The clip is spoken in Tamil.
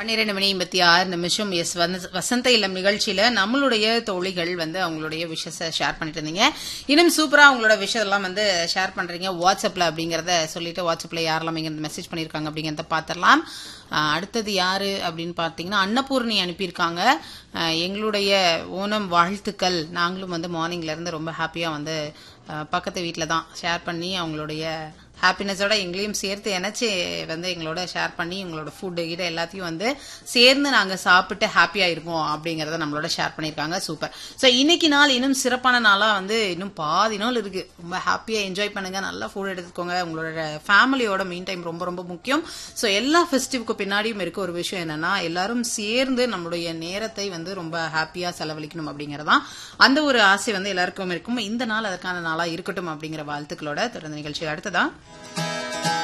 பன்னிரெண்டு மணி எண்பத்தி ஆறு நிமிஷம் எஸ் வந்த- வசந்த இல்லம் நிகழ்ச்சியில நம்மளுடைய தோழிகள் வந்து அவங்களுடைய விஷயத்தை ஷேர் பண்ணிட்டு இருந்தீங்க இன்னும் சூப்பரா உங்களோட விஷயத்தெல்லாம் வந்து ஷேர் பண்றீங்க வாட்ஸ்அப்ல அப்படிங்கறத சொல்லிட்டு வாட்ஸ்அப்ல யாரெல்லாம் இங்க மெசேஜ் பண்ணிருக்காங்க அப்படிங்கறத பாத்திரலாம் ஆஹ் அடுத்தது யாரு அப்படின்னு பார்த்தீங்கன்னா அன்னபூர்ணி அனுப்பியிருக்காங்க ஆஹ் எங்களுடைய ஓணம் வாழ்த்துக்கள் நாங்களும் வந்து மார்னிங்ல இருந்து ரொம்ப ஹாப்பியா வந்து ஆஹ் பக்கத்து வீட்டில் தான் ஷேர் பண்ணி அவங்களுடைய ஹாப்பினஸோட எங்களையும் சேர்த்து இணைச்சு வந்து எங்களோட ஷேர் பண்ணி உங்களோட ஃபுட்டு கிட்ட எல்லாத்தையும் வந்து சேர்ந்து நாங்கள் சாப்பிட்டு ஹாப்பியாக இருப்போம் அப்படிங்கிறத நம்மளோட ஷேர் பண்ணியிருக்காங்க சூப்பர் ஸோ இன்னைக்கு நாள் இன்னும் சிறப்பான நாளாக வந்து இன்னும் பாதி நாள் இருக்கு ரொம்ப ஹாப்பியாக என்ஜாய் பண்ணுங்க நல்லா ஃபுட் எடுத்துக்கோங்க உங்களோட ஃபேமிலியோட மெயின் டைம் ரொம்ப ரொம்ப முக்கியம் ஸோ எல்லா ஃபெஸ்டிவ்க்கு பின்னாடியும் இருக்க ஒரு விஷயம் என்னன்னா எல்லாரும் சேர்ந்து நம்மளுடைய நேரத்தை வந்து ரொம்ப ஹாப்பியாக செலவழிக்கணும் அப்படிங்கறதான் அந்த ஒரு ஆசை வந்து எல்லாருக்கும் இருக்கும் இந்த நாள் அதற்கான நாளாக இருக்கட்டும் அப்படிங்கிற வாழ்த்துக்களோட தொடர்ந்து நிகழ்ச்சியில் அடுத்ததா